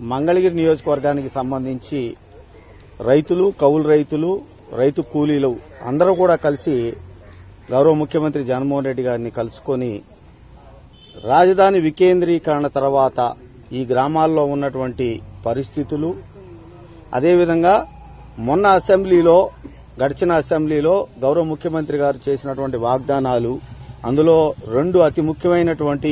మంగళగిరి నియోజకవర్గానికి సంబంధించి రైతులు కౌలు రైతులు రైతు కూలీలు అందరూ కూడా కలిసి గౌరవ ముఖ్యమంత్రి జగన్మోహన్ రెడ్డి గారిని కలుసుకొని రాజధాని వికేంద్రీకరణ తర్వాత ఈ గ్రామాల్లో ఉన్నటువంటి పరిస్థితులు అదేవిధంగా మొన్న అసెంబ్లీలో గడిచిన అసెంబ్లీలో గౌరవ ముఖ్యమంత్రి గారు చేసినటువంటి వాగ్దానాలు అందులో రెండు అతి ముఖ్యమైనటువంటి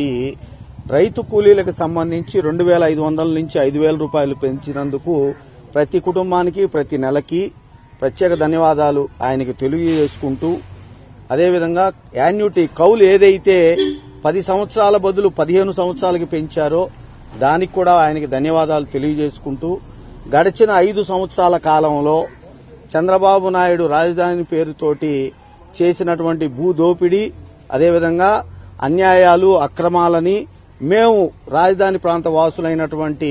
రైతు కూలీలకు సంబంధించి రెండు వేల ఐదు వందల నుంచి ఐదు వేల రూపాయలు పెంచినందుకు ప్రతి కుటుంబానికి ప్రతి నెలకి ప్రత్యేక ధన్యవాదాలు ఆయనకి తెలియజేసుకుంటూ అదేవిధంగా యాన్యుటీ కౌలు ఏదైతే పది సంవత్సరాల బదులు పదిహేను సంవత్సరాలకి పెంచారో దానికి కూడా ఆయనకి ధన్యవాదాలు తెలియజేసుకుంటూ గడిచిన ఐదు సంవత్సరాల కాలంలో చంద్రబాబు నాయుడు రాజధాని పేరుతోటి చేసినటువంటి భూ దోపిడీ అదేవిధంగా అన్యాయాలు అక్రమాలని మేము రాజధాని ప్రాంత వాసులైనటువంటి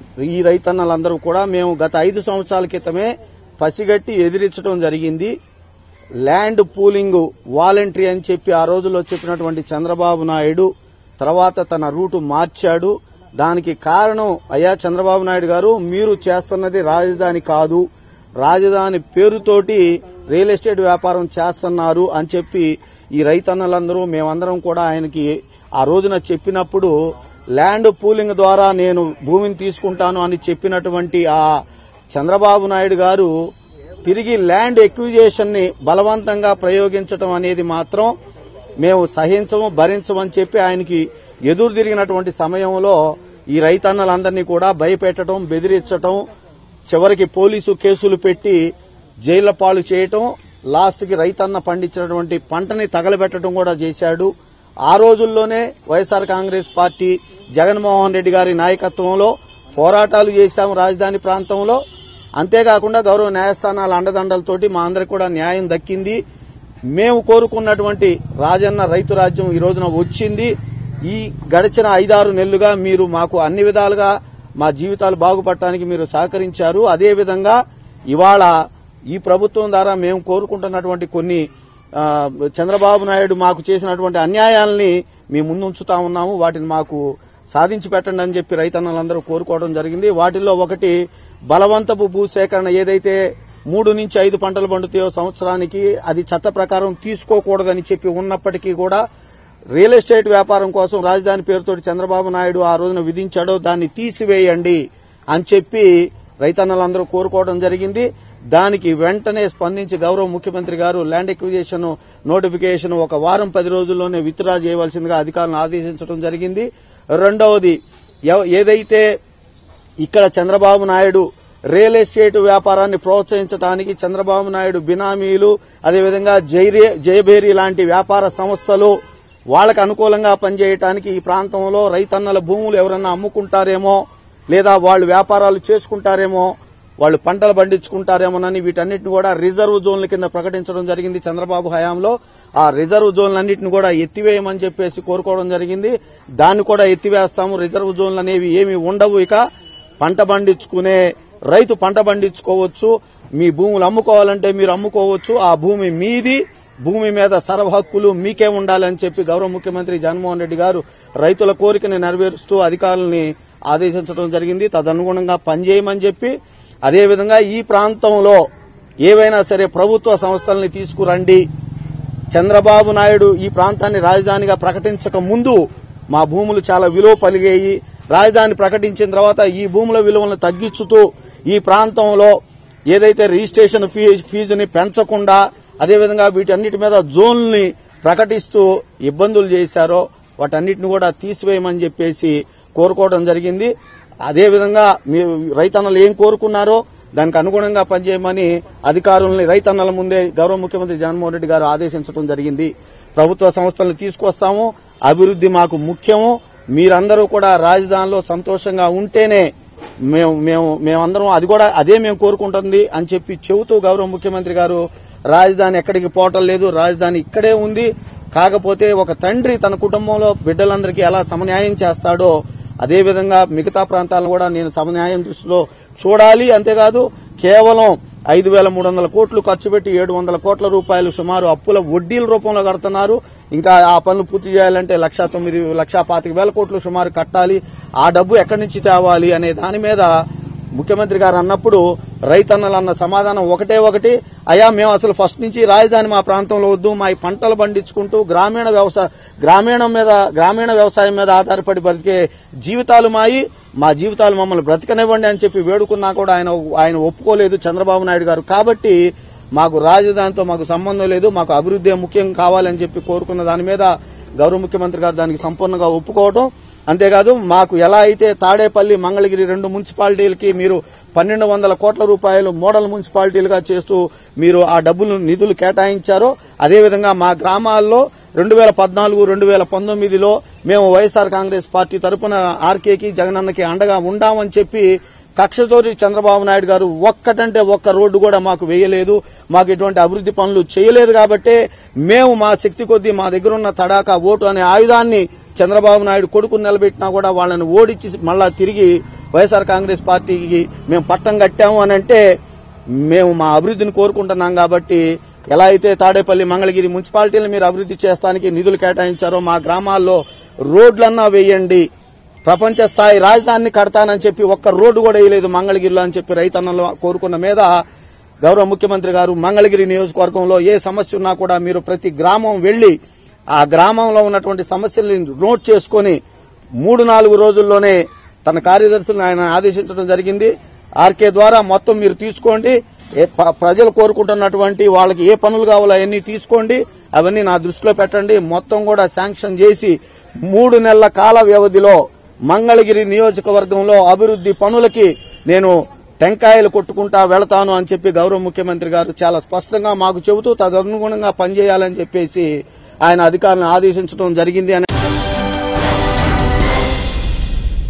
ఈ రైతన్నలందరూ కూడా మేము గత ఐదు సంవత్సరాల క్రితమే పసిగట్టి ఎదిరించడం జరిగింది ల్యాండ్ పూలింగ్ వాలంటరీ అని చెప్పి ఆ రోజుల్లో చెప్పినటువంటి చంద్రబాబు నాయుడు తర్వాత తన రూటు మార్చాడు దానికి కారణం అయ్యా చంద్రబాబు నాయుడు గారు మీరు చేస్తున్నది రాజధాని కాదు రాజధాని పేరుతోటి రియల్ ఎస్టేట్ వ్యాపారం చేస్తున్నారు అని చెప్పి ఈ రైతన్నలందరూ మేమందరం కూడా ఆయనకి ఆ రోజున చెప్పినప్పుడు ల్యాండ్ పూలింగ్ ద్వారా నేను భూమిని తీసుకుంటాను అని చెప్పినటువంటి ఆ చంద్రబాబు నాయుడు గారు తిరిగి ల్యాండ్ ఎక్విజేషన్ ని బలవంతంగా ప్రయోగించడం అనేది మాత్రం మేము సహించము భరించమని చెప్పి ఆయనకి ఎదురు తిరిగినటువంటి సమయంలో ఈ రైతన్నలందరినీ కూడా భయపెట్టడం బెదిరించటం చివరికి పోలీసు కేసులు పెట్టి జైళ్ల పాలు చేయటం లాస్ట్ కి రైతన్న పండించినటువంటి పంటని తగలబెట్టడం కూడా చేశాడు ఆ రోజుల్లోనే YSR Congress party Jaganmohan Reddy గారి నాయకత్వంలో పోరాటాలు చేశాము రాజధాని ప్రాంతంలో అంతేకాకుండా గౌరవ న్యాయస్థానాల అండదండలతోటి మా అందరికి కూడా న్యాయం దక్కింది మేము కోరుకున్నటువంటి రాజన్న రైతు రాజ్యం ఈ రోజున వచ్చింది ఈ గడిచిన ఐదారు నెలలుగా మీరు మాకు అన్ని విధాలుగా మా జీవితాలు బాగుపడటానికి మీరు సహకరించారు అదేవిధంగా ఇవాళ ఈ ప్రభుత్వం ద్వారా మేము కోరుకుంటున్నటువంటి కొన్ని ఆ, చంద్రబాబు నాయుడు మాకు చేసినటువంటి అన్యాయాల్ని మీ ముందు ఉంచుతా ఉన్నాము వాటిని మాకు సాధించి పెట్టండి అని చెప్పి రైతన్నలందరూ కోరుకోవడం జరిగింది వాటిల్లో ఒకటి బలవంతపు భూసేకరణ ఏదైతే మూడు నుంచి ఐదు పంటలు పండుతాయో సంవత్సరానికి అది చట్ట ప్రకారం తీసుకోకూడదని చెప్పి ఉన్నప్పటికీ కూడా రియల్ ఎస్టేట్ వ్యాపారం కోసం రాజధాని పేరుతోటి చంద్రబాబు నాయుడు ఆ రోజున విధించాడో దాన్ని తీసివేయండి అని చెప్పి రైతన్నలందరూ కోరుకోవడం జరిగింది దానికి వెంటనే స్పందించి గౌరవ ముఖ్యమంత్రి గారు ల్యాండ్ ఎక్విజేషన్ నోటిఫికేషన్ ఒక వారం పది రోజుల్లోనే విత్డ్రా చేయవలసిందిగా అధికారులను ఆదేశించడం జరిగింది రెండవది ఎవ- ఏదైతే ఇక్కడ చంద్రబాబు నాయుడు రియల్ ఎస్టేట్ వ్యాపారాన్ని ప్రోత్సహించడానికి చంద్రబాబు నాయుడు బినామీలు అదేవిధంగా జైరే జయభేరి లాంటి వ్యాపార సంస్థలు వాళ్ళకు అనుకూలంగా పనిచేయటానికి ఈ ప్రాంతంలో రైతన్నల భూములు ఎవరన్నా అమ్ముకుంటారేమో లేదా వాళ్ళు వ్యాపారాలు చేసుకుంటారేమో వాళ్ళు పంటలు పండించుకుంటారేమోనని వీటన్నిటిని కూడా రిజర్వ్ జోన్ల కింద ప్రకటించడం జరిగింది చంద్రబాబు హయాంలో ఆ రిజర్వ్ జోన్లన్నింటిని కూడా ఎత్తివేయమని చెప్పేసి కోరుకోవడం జరిగింది దాన్ని కూడా ఎత్తివేస్తాము రిజర్వ్ జోన్లు అనేవి ఏమి ఉండవు ఇక పంట పండించుకునే రైతు పంట పండించుకోవచ్చు మీ భూములు అమ్ముకోవాలంటే మీరు అమ్ముకోవచ్చు ఆ భూమి మీది భూమి మీద సర్వ హక్కులు మీకే ఉండాలని చెప్పి గౌరవ ముఖ్యమంత్రి జగన్మోహన్ రెడ్డి గారు రైతుల కోరికని నెరవేరుస్తూ అధికారులని ఆదేశించడం జరిగింది తదనుగుణంగా పనిచేయమని చెప్పి అదేవిధంగా ఈ ప్రాంతంలో ఏవైనా సరే ప్రభుత్వ సంస్థల్ని తీసుకురండి చంద్రబాబు నాయుడు ఈ ప్రాంతాన్ని రాజధానిగా ప్రకటించక ముందు మా భూములు చాలా విలువ పలిగాయి రాజధాని ప్రకటించిన తర్వాత ఈ భూముల విలువలను తగ్గించుతూ ఈ ప్రాంతంలో ఏదైతే రిజిస్ట్రేషన్ ఫీ ఫీజుని పెంచకుండా అదేవిధంగా వీటన్నిటి మీద జోన్లని ప్రకటిస్తూ ఇబ్బందులు చేశారో వాటన్నిటిని కూడా తీసివేయమని చెప్పేసి కోరుకోవడం జరిగింది అదేవిధంగా మీ రైతన్నలు ఏం కోరుకున్నారో దానికి అనుగుణంగా పనిచేయమని అధికారుల్ని రైతన్నల ముందే గౌరవ ముఖ్యమంత్రి జగన్మోహన్ రెడ్డి గారు ఆదేశించడం జరిగింది ప్రభుత్వ సంస్థలను తీసుకొస్తాము అభివృద్ది మాకు ముఖ్యము మీరందరూ కూడా రాజధానిలో సంతోషంగా ఉంటేనే మేము మేము మేమందరం అది కూడా అదే మేము కోరుకుంటుంది అని చెప్పి చెబుతూ గౌరవ ముఖ్యమంత్రి గారు రాజధాని ఎక్కడికి పోవటం లేదు రాజధాని ఇక్కడే ఉంది కాకపోతే ఒక తండ్రి తన కుటుంబంలో బిడ్డలందరికీ ఎలా సమన్యాయం చేస్తాడో అదేవిధంగా మిగతా ప్రాంతాలను కూడా నేను సమన్యాయం దృష్టిలో చూడాలి అంతేకాదు కేవలం ఐదు వేల మూడు వందల కోట్లు ఖర్చు పెట్టి ఏడు వందల కోట్ల రూపాయలు సుమారు అప్పుల వడ్డీల రూపంలో కడుతున్నారు ఇంకా ఆ పనులు పూర్తి చేయాలంటే లక్ష తొమ్మిది లక్ష పాతిక వేల కోట్లు సుమారు కట్టాలి ఆ డబ్బు ఎక్కడి నుంచి తేవాలి అనే దాని మీద ముఖ్యమంత్రి గారు అన్నప్పుడు రైతన్నలు అన్న సమాధానం ఒకటే ఒకటి అయ్యా మేము అసలు ఫస్ట్ నుంచి రాజధాని మా ప్రాంతంలో వద్దు మా ఈ పంటలు పండించుకుంటూ గ్రామీణ వ్యవసాయ గ్రామీణం మీద గ్రామీణ వ్యవసాయం మీద ఆధారపడి బతికే జీవితాలు మాయి మా జీవితాలు మమ్మల్ని బ్రతకనివ్వండి అని చెప్పి వేడుకున్నా కూడా ఆయన ఆయన ఒప్పుకోలేదు చంద్రబాబు నాయుడు గారు కాబట్టి మాకు రాజధానితో మాకు సంబంధం లేదు మాకు అభివృద్ధి ముఖ్యం కావాలని చెప్పి కోరుకున్న దాని మీద గౌరవ ముఖ్యమంత్రి గారు దానికి సంపూర్ణంగా ఒప్పుకోవడం అంతేకాదు మాకు ఎలా అయితే తాడేపల్లి మంగళగిరి రెండు మున్సిపాలిటీలకి మీరు పన్నెండు వందల కోట్ల రూపాయలు మోడల్ మున్సిపాలిటీలుగా చేస్తూ మీరు ఆ డబ్బులు నిధులు కేటాయించారో అదేవిధంగా మా గ్రామాల్లో రెండు వేల పద్నాలుగు రెండు వేల పంతొమ్మిదిలో మేము వైఎస్ఆర్ కాంగ్రెస్ పార్టీ తరపున ఆర్కేకి జగనన్నకి అండగా ఉండామని చెప్పి కక్షతోటి చంద్రబాబు నాయుడు గారు ఒక్కటంటే ఒక్క రోడ్డు కూడా మాకు వేయలేదు మాకు ఎటువంటి అభివృద్ధి పనులు చేయలేదు కాబట్టి మేము మా శక్తి కొద్దీ మా దగ్గర ఉన్న తడాకా ఓటు అనే ఆయుధాన్ని చంద్రబాబు నాయుడు కొడుకుని నిలబెట్టినా కూడా వాళ్ళని ఓడించి మళ్ళా తిరిగి వైఎస్ఆర్ కాంగ్రెస్ పార్టీకి మేము పట్టం కట్టాము అని అంటే మేము మా అభివృద్ధిని కోరుకుంటున్నాం కాబట్టి ఎలా అయితే తాడేపల్లి మంగళగిరి మున్సిపాలిటీలు మీరు అభివృద్ధి చేస్తానికి నిధులు కేటాయించారో మా గ్రామాల్లో రోడ్లన్నా వేయండి ప్రపంచ స్థాయి రాజధానిని కడతానని చెప్పి ఒక్క రోడ్డు కూడా వేయలేదు మంగళగిరిలో అని చెప్పి రైతన్నలు కోరుకున్న మీద గౌరవ ముఖ్యమంత్రి గారు మంగళగిరి నియోజకవర్గంలో ఏ సమస్య ఉన్నా కూడా మీరు ప్రతి గ్రామం వెళ్లి ఆ గ్రామంలో ఉన్నటువంటి సమస్యల్ని నోట్ చేసుకొని మూడు నాలుగు రోజుల్లోనే తన కార్యదర్శులను ఆయన ఆదేశించడం జరిగింది ఆర్కే ద్వారా మొత్తం మీరు తీసుకోండి ఏ ప- ప్రజలు కోరుకుంటున్నటువంటి వాళ్ళకి ఏ పనులు కావాలో అవన్నీ తీసుకోండి అవన్నీ నా దృష్టిలో పెట్టండి మొత్తం కూడా శాంక్షన్ చేసి మూడు నెలల కాల వ్యవధిలో మంగళగిరి నియోజకవర్గంలో అభివృద్ధి పనులకి నేను టెంకాయలు కొట్టుకుంటా వెళతాను అని చెప్పి గౌరవ ముఖ్యమంత్రి గారు చాలా స్పష్టంగా మాకు చెబుతూ తదనుగుణంగా పనిచేయాలని చెప్పేసి ఆయన అధికారులను ఆదేశించడం జరిగింది అని